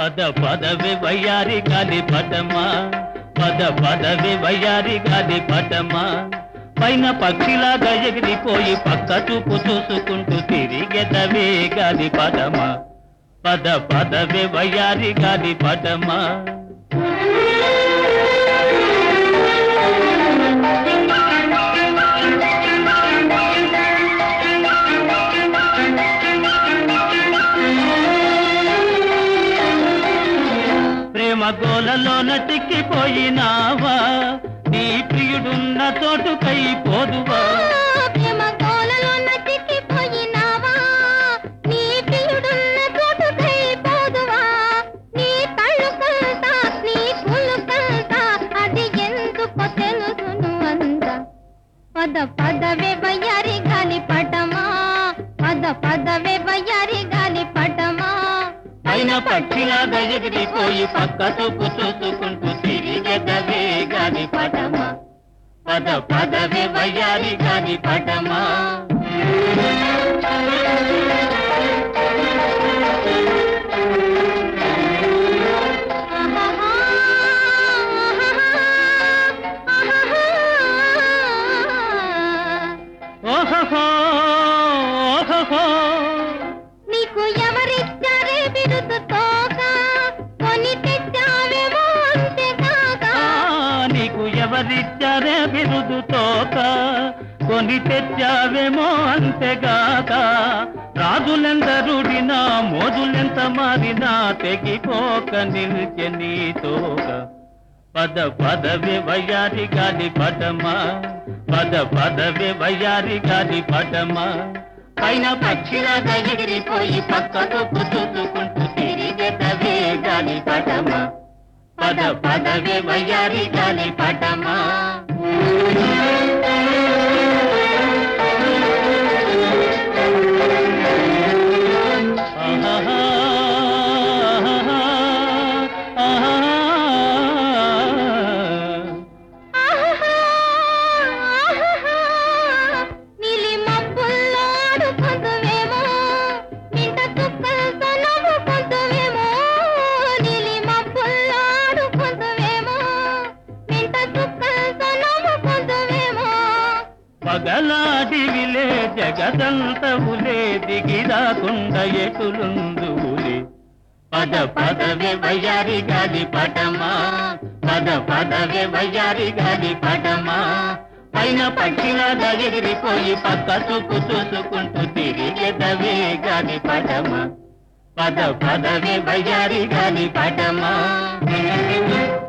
పద పదవి వయ్యారి గాలి పటమా పద పదవి వయ్యారి గాలి పటమా పైన పక్షిలాగా ఎగిరిపోయి పక్క చూపు చూసుకుంటూ తిరిగెదవే గాలి పటమా పద పదవి వయ్యారి గాలి పటమా ప్రేమ గోలలోన చిక్కిపోయినావా నీ ప్రియుడున్న చోటుకై పోదువా ప్రేమ కోలలోన చిక్కిపోయినావా నీ ప్రియుడున్న చోటుకై పోదువా నీ కళ్ళు కల్తా నీ కుళ్ళు కల్తా అది ఎందుకో తెలుసును అంత పద పదవే వయ్యారి గాలి పటమా పద పదవే వయ్యారి గాలి పటమా పైన పక్షిలాగా ఎగిరిపోయి పక్క చూపు చూసుకుంటూ తిరిగెదవే గాలి పటమా పద పదవి వయ్యారి గాలి పటమా ఆహాహా, ఆహాహా. ఓహో ఓహో నీకు ఎవరిచ్చారే బిరుదు తోక కొని తెచ్చావేమో అంతేకాక ఆ, నీకు ఎవరిచ్చారే బిరుదు తోక కొని తెచ్చావేమో అంతేగాక రాజులెందరుడినా మోజులెంత మారినా తెగిపోక నిలిచె నీ తోక పద పదవి వయ్యారి గాలి పటమా పద పదవి వయ్యారి గాలి పటమా పైన పక్షిలాగా ఎగిరిపోయి పక్కకు చూసుకుంటూ తిరిగెదవే గాలి పటమా పద పదవి వయ్యారి గాలి పటమా ఆహాహా, ఆహాహా. ఆహాహా, ఆహాహా. నీలి మబ్బుల్లో ఆడుకుందువేమో, మింట చుక్కలతో నవ్వుకుందువేమో. నీలి మబ్బుల్లో ఆడుకుందువేమో, మింట చుక్కలతో నవ్వుకుందువేమో. పగలాడివిలే జగదంతవులే దిగిరాకుండా ఎటులుందువులే పద పదవే వయ్యారి గాలి పటమా పద పదవే వయ్యారి గాలి పటమా పైన పక్షిలాగా ఎగిరిపోయి పక్క చూపు చూసుకుంటూ తిరిగెదవే గాలి పటమా పద పదవే వయ్యారి గాలి పటమా